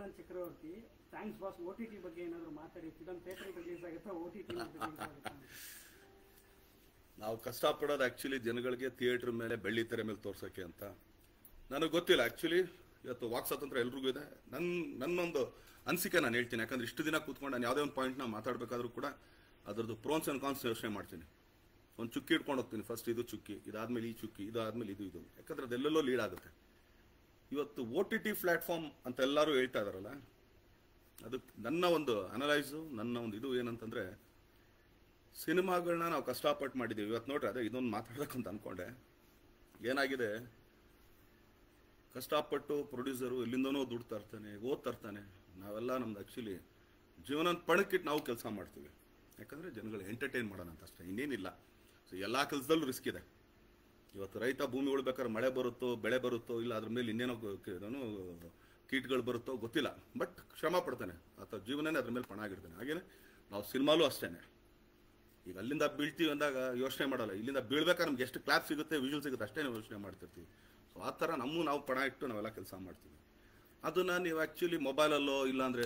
Chandan Chakravarthy thanks boss O T T ಬಗ್ಗೆ ಏನಾದ್ರು ಮಾತಾಡಿ ಫಿಲಮ್ ಥಿಯೇಟರ್ ರಿಲೀಸ್ ಆಗುತ್ತಾ ಓ ಟಿ ಟಿ ರಿಲೀಸ್ ಆಗುತ್ತಾ ಅಂತ. ನಾವು ಕಷ್ಟಪಡೋದು ಆ್ಯಕ್ಚುಲಿ ಜನಗಳಿಗೆ ಥಿಯೇಟ್ರ್ ಮೇಲೆ ಬೆಳ್ಳಿ ತೆರೆ ಮೇಲೆ ತೋರ್ಸೋಕ್ಕೆ ಅಂತ ನನಗೆ ಗೊತ್ತಿಲ್ಲ ಆ್ಯಕ್ಚುಲಿ ಇವತ್ತು ವಾಕ್ ಸ್ವಾತಂತ್ರ್ಯ ಎಲ್ರಿಗೂ ಇದೆ ನನ್ನ ನನ್ನೊಂದು ಅನಿಸಿಕೆ ನಾನು ಹೇಳ್ತೀನಿ ಯಾಕಂದ್ರೆ ಇಷ್ಟು ದಿನ ಕೂತ್ಕೊಂಡು ನಾನು ಯಾವುದೇ ಒಂದು ಪಾಯಿಂಟ್ನ ಮಾತಾಡಬೇಕಾದ್ರೂ ಕೂಡ ಅದರದ್ದು ಪ್ರೋನ್ಸ್ ಆ್ಯಂಡ್ ಕಾನ್ಸ್ ಯೋಚನೆ ಮಾಡ್ತೀನಿ ಒಂದು ಚುಕ್ಕಿ ಇಟ್ಕೊಂಡು ಹೋಗ್ತೀನಿ ಫಸ್ಟ್ ಇದು ಚುಕ್ಕಿ ಇದಾದ್ಮೇಲೆ ಈ ಚುಕ್ಕಿ ಇದಾದ್ಮೇಲೆ ಇದು ಇದು ಯಾಕಂದ್ರೆ ಅದೆಲ್ಲೆಲ್ಲೋ ಲೀಡ್ ಆಗುತ್ತೆ ಇವತ್ತು ಓ ಟಿ ಟಿ ಪ್ಲಾಟ್ಫಾರ್ಮ್ ಅಂತ ಎಲ್ಲರೂ ಹೇಳ್ತಾ ಇದಾರಲ್ಲ ಅದಕ್ಕೆ ನನ್ನ ಒಂದು ಅನಲೈಸು ನನ್ನ ಒಂದು ಇದು ಏನಂತಂದ್ರೆ ಸಿನಿಮಾಗಳನ್ನ ನಾವು ಕಷ್ಟಪಟ್ಟು ಮಾಡಿದ್ದೀವಿ ಇವತ್ತು ನೋಡ್ರಿ ಅದೇ ಇದೊಂದು ಮಾತಾಡ್ಬೇಕು ಅಂತ ಅನ್ಕೊಂಡೆ ಏನಾಗಿದೆ ಕಷ್ಟಪಟ್ಟು ಪ್ರೊಡ್ಯೂಸರು ಎಲ್ಲಿಂದನೋ ದುಡ್ಡು ತರ್ತಾನೆ ಓದ್ ತರ್ತಾನೆ ನಾವೆಲ್ಲ ನಮ್ದು ಆ್ಯಕ್ಚುಲಿ ಜೀವನ ಪಣಕ್ಕಿಟ್ಟು ನಾವು ಕೆಲಸ ಮಾಡ್ತೀವಿ ಯಾಕಂದರೆ ಜನಗಳು ಎಂಟರ್ಟೈನ್ ಮಾಡೋಣ ಅಂತ ಅಷ್ಟೇ ಇನ್ನೇನಿಲ್ಲ ಸೊ ಎಲ್ಲ ಕೆಲಸದಲ್ಲೂ ರಿಸ್ಕ್ ಇದೆ ಇವತ್ತು ರೈತ ಭೂಮಿ ಉಳ್ಬೇಕಾದ್ರೆ ಮಳೆ ಬರುತ್ತೋ ಬೆಳೆ ಬರುತ್ತೋ ಇಲ್ಲ ಅದ್ರ ಮೇಲೆ ಇನ್ನೇನೋ ಗ- ಕ- ಏನೋ ಕೀಟಗಳು ಬರುತ್ತೋ ಗೊತ್ತಿಲ್ಲ ಬಟ್ ಶ್ರಮ ಪಡ್ತಾನೆ ಆತ ಜೀವನನೇ ಅದ್ರ ಮೇಲೆ ಪಣ ಆಗಿರ್ತಾನೆ ಹಾಗೇನೆ ನಾವು ಸಿನಿಮಾಲೂ ಅಷ್ಟೇನೆ ಈಗ ಅಲ್ಲಿಂದ ಬೀಳ್ತೀವಿ ಅಂದಾಗ ಯೋಚನೆ ಮಾಡಲ್ಲ ಇಲ್ಲಿಂದ ಬೀಳ್ಬೇಕಾದ್ರೆ ನಮ್ಗೆ ಎಷ್ಟು ಕ್ಲಾಪ್ ಸಿಗುತ್ತೆ ವಿಜುವಲ್ ಸಿಗುತ್ತೆ ಅಷ್ಟೇ ನಾವು ಯೋಚನೆ ಮಾಡ್ತಿರ್ತೀವಿ ಸೊ ಆ ಥರ ನಮ್ಮೂ ನಾವು ಪಣ ಇಟ್ಟು ನಾವೆಲ್ಲ ಕೆಲಸ ಮಾಡ್ತೀವಿ ಅದನ್ನು ನೀವು ಆ್ಯಕ್ಚುಲಿ ಮೊಬೈಲಲ್ಲೋ ಇಲ್ಲಾಂದರೆ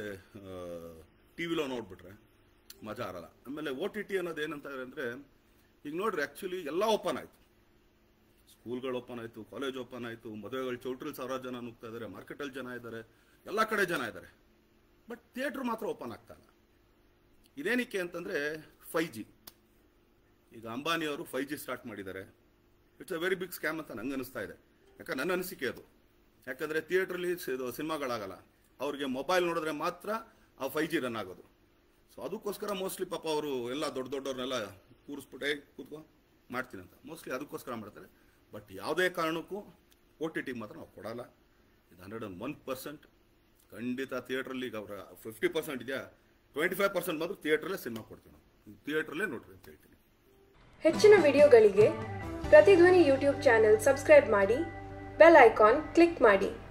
ಟಿ ವಿಲೋ ನೋಡಿಬಿಟ್ರೆ ಮಜಾ ಆರಲ್ಲ ಆಮೇಲೆ ಓ ಟಿ ಟಿ ಅನ್ನೋದು ಏನಂತ ಅಂದರೆ ಈಗ ನೋಡ್ರಿ ಆ್ಯಕ್ಚುಲಿ ಎಲ್ಲ ಓಪನ್ ಆಯಿತು ಸ್ಕೂಲ್ಗಳು ಓಪನ್ ಆಯಿತು ಕಾಲೇಜ್ ಓಪನ್ ಆಯಿತು ಮದುವೆಗಳು ಚೌಟ್ರಲ್ಲಿ ಸಾವಿರಾರು ಜನ ನುಗ್ತಾ ಇದ್ದಾರೆ ಮಾರ್ಕೆಟಲ್ಲಿ ಜನ ಇದ್ದಾರೆ ಎಲ್ಲ ಕಡೆ ಜನ ಇದ್ದಾರೆ ಬಟ್ ಥಿಯೇಟ್ರ್ ಮಾತ್ರ ಓಪನ್ ಆಗ್ತಾ ಇಲ್ಲ ಇದೇನಕ್ಕೆ ಅಂತಂದರೆ ಫೈ ಜಿ ಈಗ ಅಂಬಾನಿಯವರು ಫೈ ಜಿ ಸ್ಟಾರ್ಟ್ ಮಾಡಿದ್ದಾರೆ it's uh very big scam ಅಂತ ನಂಗೆ ಅನಿಸ್ತಾ ಇದೆ ಯಾಕಂದ್ರೆ ನನ್ನ ಅನಿಸಿಕೆ ಅದು ಯಾಕಂದರೆ ಥಿಯೇಟ್ರಲ್ಲಿ ಇದು ಸಿನಿಮಾಗಳಾಗಲ್ಲ ಅವ್ರಿಗೆ ಮೊಬೈಲ್ ನೋಡಿದ್ರೆ ಮಾತ್ರ ಆ ಫೈ ಜಿ ರನ್ ಆಗೋದು ಸೊ ಅದಕ್ಕೋಸ್ಕರ ಮೋಸ್ಟ್ಲಿ ಪಾಪ ಅವರು ಎಲ್ಲ ದೊಡ್ಡ ದೊಡ್ಡವ್ರನ್ನೆಲ್ಲ ಕೂರಿಸ್ಬಿಟ್ಟೆ ಕೂತ್ಕೊ ಮಾಡ್ತೀನಿ ಅಂತ ಮೋಸ್ಟ್ಲಿ ಅದಕ್ಕೋಸ್ಕರ ಮಾಡ್ತಾರೆ ಬಟ್ ಯಾವುದೇ ಕಾರಣಕ್ಕೂ ಓ ಟಿ ಟಿ ಮಾತ್ರ ನಾವು ಕೊಡಲ್ಲ ಇದು ಹಂಡ್ರೆಡ್ ಅಂಡ್ ಒನ್ ಪರ್ಸೆಂಟ್ ಖಂಡಿತ ಥಿಯೇಟ್ರಲ್ಲಿ ಈಗ ಅವರ ಫಿಫ್ಟಿ ಪರ್ಸೆಂಟ್ ಇದೆಯಾ ಟ್ವೆಂಟಿ ಫೈವ್ ಪರ್ಸೆಂಟ್ ಮಾತ್ರ ಥಿಯೇಟ್ರಲ್ಲೇ ಸಿನಿಮಾ ಕೊಡ್ತೀವಿ ನಾವು ಥಿಯೇಟ್ರಲ್ಲೇ ನೋಡ್ರಿ ಅಂತ ಹೇಳ್ತೀನಿ ಹೆಚ್ಚಿನ ವಿಡಿಯೋಗಳಿಗೆ ಪ್ರತಿಧ್ವನಿ ಯೂಟ್ಯೂಬ್ ಚಾನೆಲ್ ಸಬ್ಸ್ಕ್ರೈಬ್ ಮಾಡಿ ಬೆಲ್ ಐಕಾನ್ ಕ್ಲಿಕ್ ಮಾಡಿ